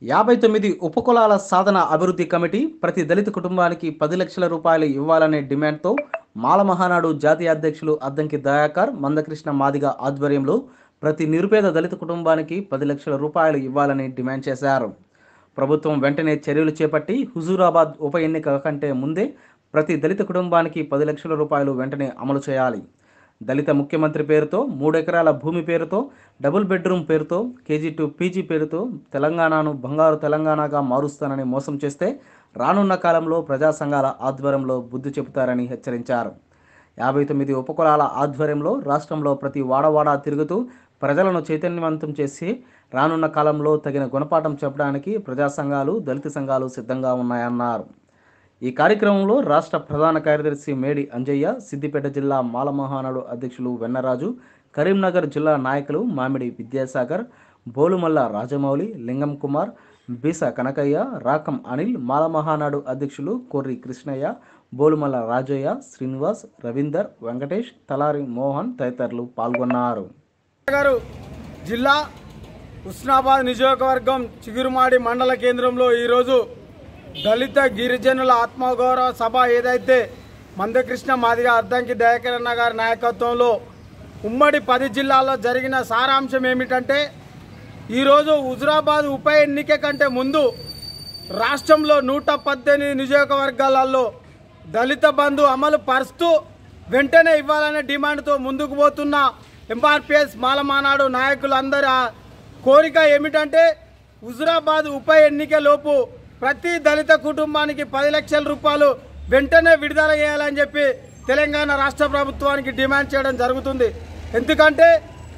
యాభై తొమ్మిది ఉపకులాల సాధన అభివృద్ధి కమిటీ ప్రతి దళిత కుటుంబానికి పది లక్షల రూపాయలు ఇవ్వాలనే డిమాండ్తో మాల మహానాడు జాతీయ అధ్యక్షులు అద్దంకి దయాకర్ మందకృష్ణ మాదిగ ఆధ్వర్యంలో ప్రతి నిరుపేద దళిత కుటుంబానికి పది లక్షల రూపాయలు ఇవ్వాలని డిమాండ్ చేశారు ప్రభుత్వం వెంటనే చర్యలు చేపట్టి హుజూరాబాద్ ఉప ఎన్నిక కంటే ముందే ప్రతి దళిత కుటుంబానికి పది లక్షల రూపాయలు వెంటనే అమలు చేయాలి దళిత ముఖ్యమంత్రి పేరుతో మూడు ఎకరాల భూమి పేరుతో డబుల్ బెడ్రూమ్ పేరుతో కేజీ టు పీజీ పేరుతో తెలంగాణను బంగారు తెలంగాణగా మారుస్తానని మోసం చేస్తే రానున్న కాలంలో ప్రజా సంఘాల ఆధ్వర్యంలో బుద్ధి చెబుతారని హెచ్చరించారు యాభై తొమ్మిది ఉపకులాల ఆధ్వర్యంలో రాష్ట్రంలో ప్రతి వాడవాడా తిరుగుతూ ప్రజలను చైతన్యవంతం చేసి రానున్న కాలంలో తగిన గుణపాఠం చెప్పడానికి ప్రజా సంఘాలు దళిత సంఘాలు సిద్ధంగా ఉన్నాయన్నారు ఈ కార్యక్రమంలో రాష్ట్ర ప్రధాన కార్యదర్శి మేడి అంజయ్య సిద్దిపేట జిల్లా మాలమహానాడు అధ్యక్షులు వెన్నరాజు కరీంనగర్ జిల్లా నాయకులు మామిడి విద్యాసాగర్ బోలుమల్ల రాజమౌళి లింగం కుమార్ బీస కనకయ్య రాకం అనిల్ మాలమహానాడు అధ్యక్షులు కొర్రి కృష్ణయ్య బోలుమల్ల రాజయ్య శ్రీనివాస్ రవీందర్ వెంకటేష్ తలారి మోహన్ తదితరులు పాల్గొన్నారు గారు జిల్లా ఉస్నాబాద్ నియోజకవర్గం చిగురుమాడి మండల కేంద్రంలో ఈరోజు దళిత గిరిజనుల ఆత్మగౌరవ సభ ఏదైతే మందకృష్ణ మాదిగా అద్దంకి దయాకరణ గారి నాయకత్వంలో ఉమ్మడి పది జిల్లాల్లో జరిగిన సారాంశం ఏమిటంటే ఈరోజు హుజురాబాద్ ఉప ఎన్నిక కంటే ముందు రాష్ట్రంలో నూట పద్దెనిమిది నియోజకవర్గాలలో దళిత బంధు అమలు పరుస్తూ వెంటనే ఇవ్వాలనే డిమాండ్తో ముందుకు పోతున్న ఎంఆర్పిఎస్ మాలమానాడు నాయకులందరి ఆ కోరిక ఏమిటంటే హుజురాబాద్ ఉప ఎన్నికలోపు ప్రతి దళిత కుటుంబానికి పది లక్షల రూపాయలు వెంటనే విడుదల చేయాలని చెప్పి తెలంగాణ రాష్ట్ర ప్రభుత్వానికి డిమాండ్ చేయడం జరుగుతుంది ఎందుకంటే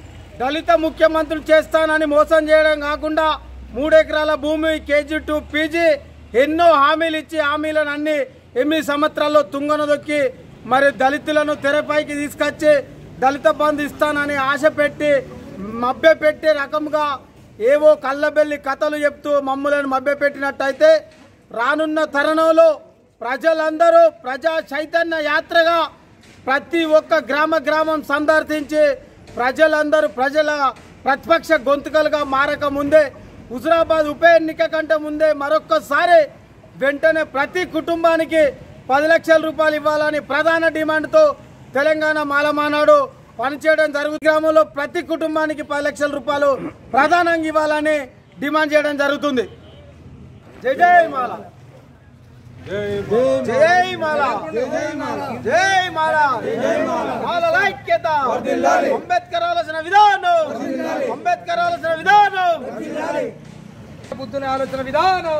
దళిత ముఖ్యమంత్రులు చేస్తానని మోసం చేయడం కాకుండా మూడు ఎకరాల భూమి కేజీ టు పీజీ ఎన్నో హామీలు ఇచ్చి హామీలను అన్ని ఎనిమిది సంవత్సరాల్లో తుంగన దొక్కి మరి దళితులను తెరపైకి తీసుకొచ్చి దళిత బంధు ఇస్తానని ఆశ పెట్టి మభ్య పెట్టే రకంగా ఏవో కళ్ళబెల్లి కథలు చెప్తూ మమ్ములను మభ్యపెట్టినట్టయితే రానున్న తరుణంలో ప్రజలందరూ ప్రజా చైతన్య యాత్రగా ప్రతి ఒక్క గ్రామ గ్రామం సందర్శించి ప్రజలందరూ ప్రజల ప్రతిపక్ష గొంతుకలుగా మారక ముందే హుజురాబాద్ ఉప ఎన్నిక కంటే ముందే మరొక్కసారి వెంటనే ప్రతి కుటుంబానికి పది లక్షల రూపాయలు ఇవ్వాలని ప్రధాన డిమాండ్తో తెలంగాణ మాలమానాడు పనిచేయడం జరుగుతుంది గ్రామంలో ప్రతి కుటుంబానికి పది లక్షల రూపాయలు ప్రధానంగా ఇవ్వాలని డిమాండ్ చేయడం జరుగుతుంది జై జై మాల జై మాల జై మాల మాలల ఐక్యత అంబేద్కర్ ఆలోచన విధానం అంబేద్కర్ ఆలోచన విధానం బుద్ధుని ఆలోచన విధానం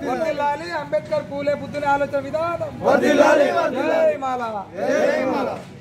వర్ధిల్లాలి అంబేద్కర్ పూలే బుద్ధుని ఆలోచన విధానం జై మాల